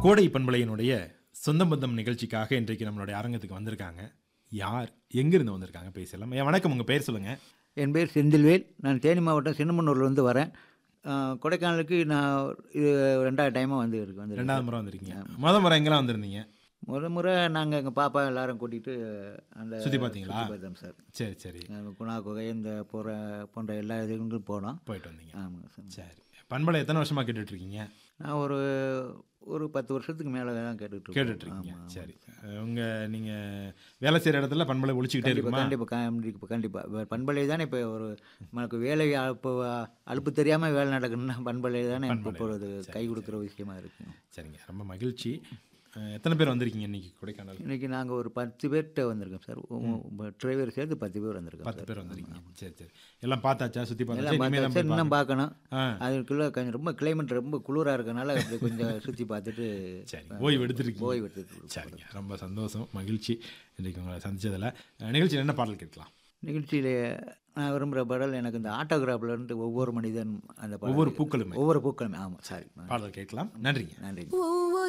கோடை பண்பலையினுடைய சொந்த பந்தம் நிகழ்ச்சிக்காக இன்றைக்கு நம்மளுடைய அரங்கத்துக்கு வந்திருக்காங்க யார் எங்கிருந்து வந்திருக்காங்க பேசலாம் ஐயா வணக்கம் உங்கள் பேர் சொல்லுங்கள் என் பேர் செந்தில்வேல் நான் தேனி மாவட்டம் சின்னமன்னூர்லேருந்து வரேன் ஆஹ் கொடைக்கானலுக்கு நான் இது ரெண்டாவது டைமாக வந்து இருக்கு வந்து ரெண்டாவது முறை வந்திருக்கீங்க முத முறை எங்கெல்லாம் வந்திருந்தீங்க முத முறை நாங்கள் எங்கள் பாப்பா எல்லாரும் கூட்டிகிட்டு அந்த சுத்தி பார்த்தீங்களா? சுத்தி பார்த்தோம் சார் சரி சரி அஹ் குணா குகை இந்த போகிற போன்ற எல்லா இதுக்கும் போனோம் போயிட்டு வந்தீங்க ஆமாங்க சார் சரி பண்பலை எத்தனை வருஷமாக கேட்டுட்டு இருக்கீங்க நான் ஒரு ஒரு பத்து வருஷத்துக்கு மேலே தான் கேட்டுட்டு கேட்டுட்டு இருக்கீங்க சரி உங்கள் நீங்கள் வேலை செய்கிற இடத்துல பண்பலை ஒழிச்சிக்கிட்டே இருக்குமா கண்டிப்பாக கண்டிப்பாக கண்டிப்பாக பண்பலை தானே இப்போ ஒரு நமக்கு வேலை இப்போ அலுப்பு தெரியாமல் வேலை நடக்கணும்னா பண்பலை தானே இப்போ ஒரு கை கொடுக்குற விஷயமா இருக்கு சரிங்க ரொம்ப மகிழ்ச்சி அஹ், எத்தனை பேர் வந்திருக்கீங்க இன்னைக்கு கொடைக்கானல் இன்னைக்கு நாங்கள் ஒரு பத்து பேர்கிட்ட வந்திருக்கோம் சார் டிரைவர் சேர்த்து பத்து பேர் வந்திருக்கோம் பத்து பேர் வந்திருக்கீங்க சரி சரி எல்லாம் பார்த்தாச்சா சுற்றி பார்த்தாச்சா எல்லாம் இனிமே பார்த்தா தான் சார் இன்னும் பார்க்கணும் ஆ அதுக்குள்ளே கொஞ்சம் ரொம்ப கிளைமேட் ரொம்ப குளிராக இருக்கனால அப்படி கொஞ்சம் சுற்றி பார்த்துட்டு சரி ஓய்வு எடுத்துருக்கீங்க ஓய்வு எடுத்துட்டு சரிங்க ரொம்ப சந்தோஷம் மகிழ்ச்சி இன்றைக்கு உங்களை சந்திச்சதில் நிகழ்ச்சியில் என்ன பாடல் கேட்கலாம் நிகழ்ச்சியில் நான் விரும்புகிற பாடல் எனக்கு இந்த ஆட்டோகிராஃபில் இருந்து ஒவ்வொரு மனிதன் அந்த பாடல் ஒவ்வொரு பூக்களுமே ஒவ்வொரு பூக்களுமே ஆமாம் சாரி பாடல் கேட்கலாம் நன்றிங்க நன்றி ஒவ்வொரு